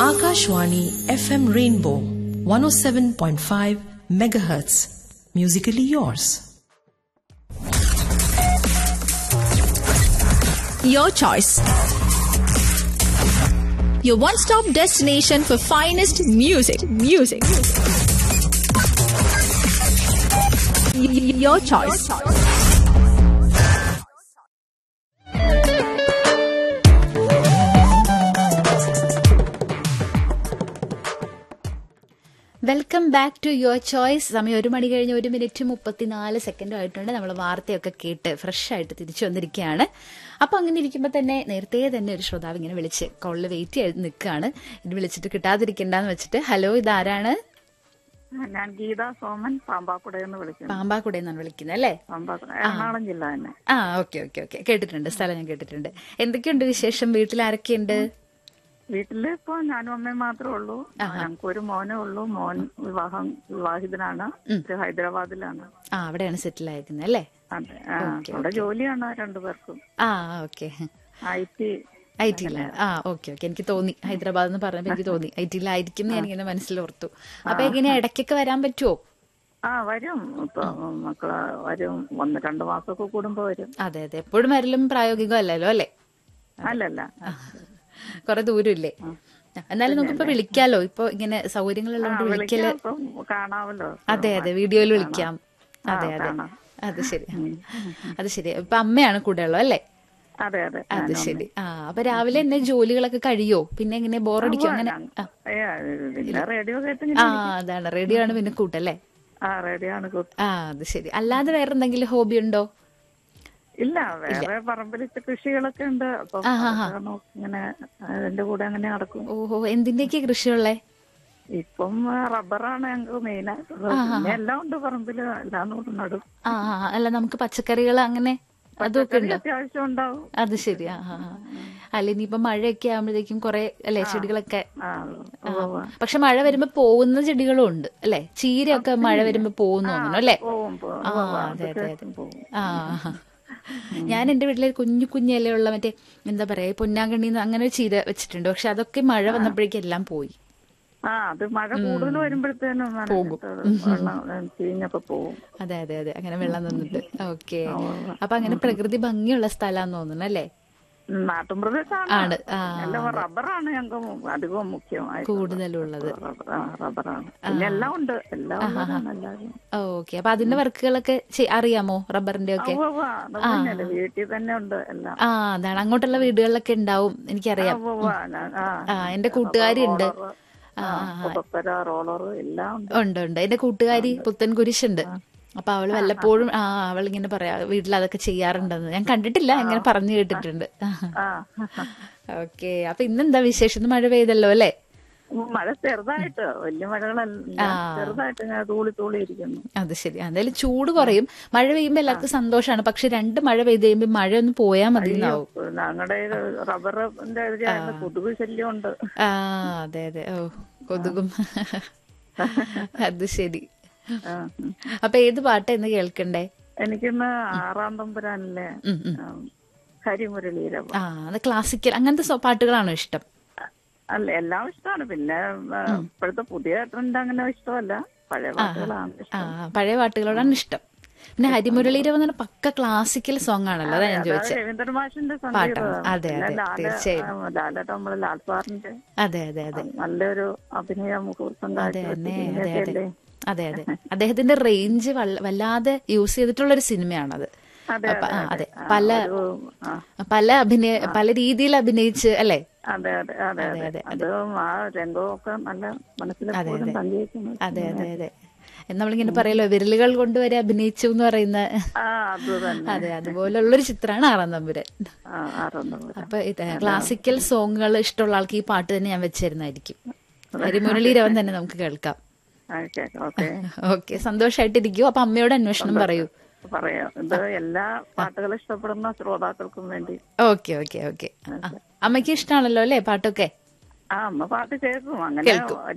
Akashwani FM Rainbow 107.5 megahertz. Musically yours. Your choice. Your one-stop destination for finest music. Music. Y- y- Your choice. Welcome back to your choice സമയം ഒരു മണി കഴിഞ്ഞ് ഒരു minute മുപ്പത്തിനാല് സെക്കൻഡും ആയിട്ടുണ്ട് നമ്മൾ വാർത്തയൊക്കെ കേട്ട് ഫ്രഷ് ആയിട്ട് തിരിച്ചു വന്നിരിക്കുകയാണ് അപ്പൊ അങ്ങനെ ഇരിക്കുമ്പോൾ തന്നെ നേരത്തെ തന്നെ ഒരു ശ്രോതാവ് ഇങ്ങനെ വിളിച്ച് കോളിൽ വെയിറ്റ് ചെയ്ത് നിൽക്കുകയാണ് ഇത് വിളിച്ചിട്ട് കിട്ടാതിരിക്കണ്ടെന്ന് വെച്ചിട്ട് ഹലോ ഇതാരാണ് ഞാൻ ഗീത സോമൻ പാമ്പാക്കുടയെന്ന് വിളിക്കുന്നു പാമ്പാക്കുട എന്നാണ് വിളിക്കുന്നത് അല്ലേ പാമ്പാക്കുട എറണാകുളം ജില്ല തന്നെ ആ ഓക്കെ ഓക്കെ ഓക്കെ കേട്ടിട്ടുണ്ട് സ്ഥലം ഞാൻ കേട്ടിട്ടുണ്ട് എന്തൊക്കെയുണ്ട് വിശേഷം വീട്ടിൽ ആരൊക്കെയുണ്ട് വീട്ടില് ഇപ്പൊ ഞാനും അമ്മയും മാത്രമേ ഉള്ളൂ ഞങ്ങൾക്ക് ഒരു മോനേ ഉള്ളൂ മോൻ വിവാഹം വിവാഹിതനാണ് ഇത് ഹൈദരാബാദിലാണ് ആ അവിടെയാണ് സെറ്റിൽ ആയിരിക്കുന്നത് അല്ലേ അതെ ആ, അവിടെ ജോലിയാണ് രണ്ടുപേർക്കും ആ ഓക്കെ ഐ ടി ഐ ടിയിലാണ് ആ ഓക്കെ ഓക്കെ എനിക്ക് തോന്നി ഹൈദരാബാദ് എന്ന് പറഞ്ഞപ്പോൾ എനിക്ക് തോന്നി ഐ ടിയിലായിരിക്കും എന്ന് ഞാനിങ്ങനെ മനസ്സിലോർത്തു അപ്പൊ എങ്ങനെ ഇടയ്ക്കൊക്കെ വരാൻ പറ്റുമോ ആ വരും ഇപ്പൊ മക്കള് വരും ഒന്ന് രണ്ടു മാസമൊക്കെ കൂടുമ്പോ വരും അതെ അതെ എപ്പോഴും വരലും പ്രായോഗികമല്ലല്ലോ അല്ലേ അല്ലല്ല കുറെ ദൂരമില്ലേ എന്നാലും നമുക്കിപ്പോ വിളിക്കാലോ ഇപ്പൊ ഇങ്ങനെ സൗകര്യങ്ങളുള്ളതുകൊണ്ട് വിളിക്കല് വിളിക്കാം ഇപ്പം കാണാമല്ലോ അതെ അതെ വീഡിയോയിൽ വിളിക്കാം അതെ അതെ കാണാം. അത് ശരി അത് ശരി ഇപ്പൊ അമ്മയാണ് കൂടെ ഉള്ളത് അല്ലേ അതെ അതെ അത് ശരി ആ അപ്പൊ രാവിലെ തന്നെ ജോലികളൊക്കെ കഴിയോ പിന്നെ എങ്ങനെ ബോറടിക്കോ അങ്ങനെ ആ. ഏ, പിന്നെ റേഡിയോ കേട്ട് ആ അതാണ് റേഡിയോ ആണ് പിന്നെ കൂട്ടല്ലേ ആ റേഡിയോ ആണ് കൂട്ട് ആ അത് ശരി അല്ലാതെ വേറെ എന്തെങ്കിലും ഹോബി ഉണ്ടോ ഇല്ല വേറെ പറമ്പിൽ കൃഷികളൊക്കെ ഉണ്ട് അപ്പൊ അതൊക്കെ നോക്കി ഇങ്ങനെ അതിന്റെ കൂടെ അങ്ങനെ നടക്കും ഓഹോ എന്തിന്റെയൊക്കെ കൃഷിയുള്ളേ ഇപ്പം ആ, റബ്ബറാണ് ഞങ്ങൾക്ക് മെയിൻ പിന്നെ എല്ലാം ഉണ്ട് പറമ്പില് എല്ലാം കൂടെ നടും ആ ആ, ആ. അല്ല നമുക്ക് പച്ചക്കറികൾ അങ്ങനെ അതൊക്കെ പച്ചക്കറി ഉണ്ടോ അത്യാവശ്യം ഉണ്ടാവും അത് ശരി ആ ആ, ആ. അല്ല ഇനിയിപ്പോ മഴയൊക്കെ ആകുമ്പോഴേക്കും കുറെ അല്ലെ ചെടികളൊക്കെ ആ ആ. പക്ഷെ മഴ വരുമ്പോ പോകുന്ന ചെടികളും ഉണ്ട് അല്ലെ ചീരയൊക്കെ മഴ വരുമ്പോ പോകുന്നു തോന്നുന്നു അല്ലേ പോവും പോവും. ആ ഉവ്വ് അതെ അതൊക്കെ അതെ അതെ പോവും. ആ ഞാൻ എന്റെ വീട്ടിലെ കുഞ്ഞു കുഞ്ഞു ഇലയുള്ള മറ്റേ എന്താ പറയാ പൊന്നാങ്കണ്ണി അങ്ങനെ ഒരു ചീര വെച്ചിട്ടുണ്ട് പക്ഷെ അതൊക്കെ മഴ വന്നപ്പോഴേക്കും എല്ലാം പോയി ആ അത് മഴ കൂടുതൽ വരുമ്പോഴത്തേനും നനഞ്ഞിട്ട് വെള്ളം ചീഞ്ഞൊക്കെ പോവും അതെ അതെ അതെ അങ്ങനെ വെള്ളം നിന്നിട്ട് ഓക്കെ അപ്പൊ അങ്ങനെ പ്രകൃതി ഭംഗിയുള്ള സ്ഥലമാന്ന് തോന്നുന്നു അല്ലേ നാട്ടും പ്രദേശമാണ് ആണ് ആ എല്ലാം റബ്ബറാണ് ഞങ്ങൾക്ക് അധികവും മുഖ്യമായി കൂടുതലുള്ളത് റബ്ബർ- ആ, റബ്ബറാണ് പിന്നെ എല്ലാം ഉണ്ട് എല്ലാം ഉള്ളതാണ് എല്ലാവരും ഓക്കെ അപ്പൊ അതിന്റെ വർക്കുകളൊക്കെ ചെയ്- അറിയാമോ റബ്ബറിന്റെ ഒക്കെ ഉവ്വ് ഉവ്വ്. അത് തന്നെയല്ലേ. വീട്ടിൽ തന്നെ ഉണ്ട് എല്ലാം ആ അതാണ് അങ്ങോട്ടുള്ള വീടുകളിലൊക്കെ ഉണ്ടാവും എനിക്കറിയാം ഉവ്വ് ഉവ്വ്. ഞാൻ- ആ. ആ എന്റെ കൂട്ടുകാരി ഉണ്ട് റോളറ്, ആ, പുതപ്പര റോളർ എല്ലാം ഉണ്ട് ഉണ്ട് ഉണ്ട് എന്റെ കൂട്ടുകാരി പുത്തൻ കുരിശുണ്ട് അപ്പൊ അവള് വല്ലപ്പോഴും ആ അവൾ ഇങ്ങനെ പറയാ വീട്ടിൽ അതൊക്കെ ചെയ്യാറുണ്ടെന്ന് ഞാൻ കണ്ടിട്ടില്ല ഇങ്ങനെ പറഞ്ഞു കേട്ടിട്ടുണ്ട് ആ ഓക്കെ അപ്പൊ ഇന്നെന്താ വിശേഷം ഇന്ന് മഴ പെയ്തല്ലോ അല്ലേ മഴ ചെറുതായിട്ട് വലിയ മഴകളല്ല ചെറുതായിട്ട് ഇങ്ങനെ തൂളി തൂളി ഇരിക്കുന്നു അത് ശരി എന്തായാലും ചൂട് കുറയും മഴ പെയ്യുമ്പോ എല്ലാവർക്കും സന്തോഷമാണ് പക്ഷെ രണ്ട് മഴ പെയ്ത് കഴിയുമ്പോ മഴ ഒന്ന് പോയാൽ മതി എന്നാവും ഞങ്ങളുടെ റബ്ബറിന്റെ ഏരിയയാണ് കൊതുക് ശല്യം ഉണ്ട് ആ അതെ അതെ ഓ കൊതുകും അത് ശരി ആ. അപ്പൊ ഏത് പാട്ടാ ഇന്ന് കേൾക്കണ്ടേ എനിക്കിന്ന് ആറാം തമ്പുരാനിലെ ഉം, ഉം. ആ, ഹരിമുരളീരവ ആ അത് ക്ലാസിക്കൽ അങ്ങനത്തെ സോ- പാട്ടുകളാണോ ഇഷ്ടം അല്ല എല്ലാം ഇഷ്ടമാണ് പിന്നെ ആ, ഇപ്പോഴത്തെ പുതിയ ട്രെൻഡ് അങ്ങനെ ഇഷ്ടമല്ല പഴയ പാട്ടുകളാണ് ആ ഇഷ്ടം പഴയ പാട്ടുകളോടാണ് ഇഷ്ടം പിന്നെ ഹരിമുരളീരവ് എന്ന് പറഞ്ഞ പക്ക ക്ലാസിക്കൽ സോങ് ആണല്ലോ അതാ ഞാൻ അതായത് ചോദിച്ചത് രവീന്ദ്രൻ മാഷിന്റെ പാട്ടാണ്. സംഗീതം അതെ, പിന്നെ അതെ, ലാല തീർച്ചയായും. ആ, ലാലേട്ടൻ നമ്മളെ ലാൽ സാറിന്റെ അതെ അതെ അതെ നല്ലൊരു അഭിനയ മുഹൂർത്തം അതെ തന്നെ അതെ അതെ കാഴ്ചവെച്ചില്ലേ അതെ അതെ അദ്ദേഹത്തിന്റെ റേഞ്ച് വല്ലാതെ യൂസ് ചെയ്തിട്ടുള്ള ഒരു സിനിമയാണത് അതെ അപ്പൊ, ആ, അതെ അതെ ആ, പല ഒരു, ആ, പല അഭിനയ പല രീതിയിൽ അഭിനയിച്ച് അല്ലെ അതെ അതെ അതെ അതെ അത് ആ രംഗമൊക്കെ നല്ല മനസ്സിലെപ്പോഴും സഞ്ചയിക്കുന്നു അതെ അതെ അതെ നമ്മളിങ്ങനെ പറയല്ലോ വിരലുകൾ കൊണ്ടുവരെ അഭിനയിച്ചു എന്ന് പറയുന്ന ആ അത് തന്നെ അതെ അതുപോലുള്ളൊരു ചിത്രമാണ് ആറാം തമ്പുരാൻ ആ ആറാം തമ്പുരാൻ അപ്പൊ ഇത് ക്ലാസിക്കൽ സോങ്ങുകൾ ഇഷ്ടമുള്ള ആൾക്ക് ഈ പാട്ട് തന്നെ ഞാൻ വെച്ചിരുന്നായിരിക്കും ഹരിമുരളീരവൻ തന്നെ നമുക്ക് കേൾക്കാം ഓക്കെ ഓക്കെ ഓക്കെ സന്തോഷമായിട്ടിരിക്കൂ അപ്പൊ അമ്മയോട് അന്വേഷണം പറയൂ പറയാം ഇത് എല്ലാ പാട്ടുകളും ഇഷ്ടപ്പെടുന്ന ശ്രോതാക്കൾക്കും വേണ്ടി ഓക്കെ ഓക്കെ ഓക്കെ അമ്മയ്ക്ക് ഇഷ്ടമാണല്ലോ അല്ലേ പാട്ടൊക്കെ ആ അമ്മ പാട്ട് കേൾക്കും അങ്ങനെ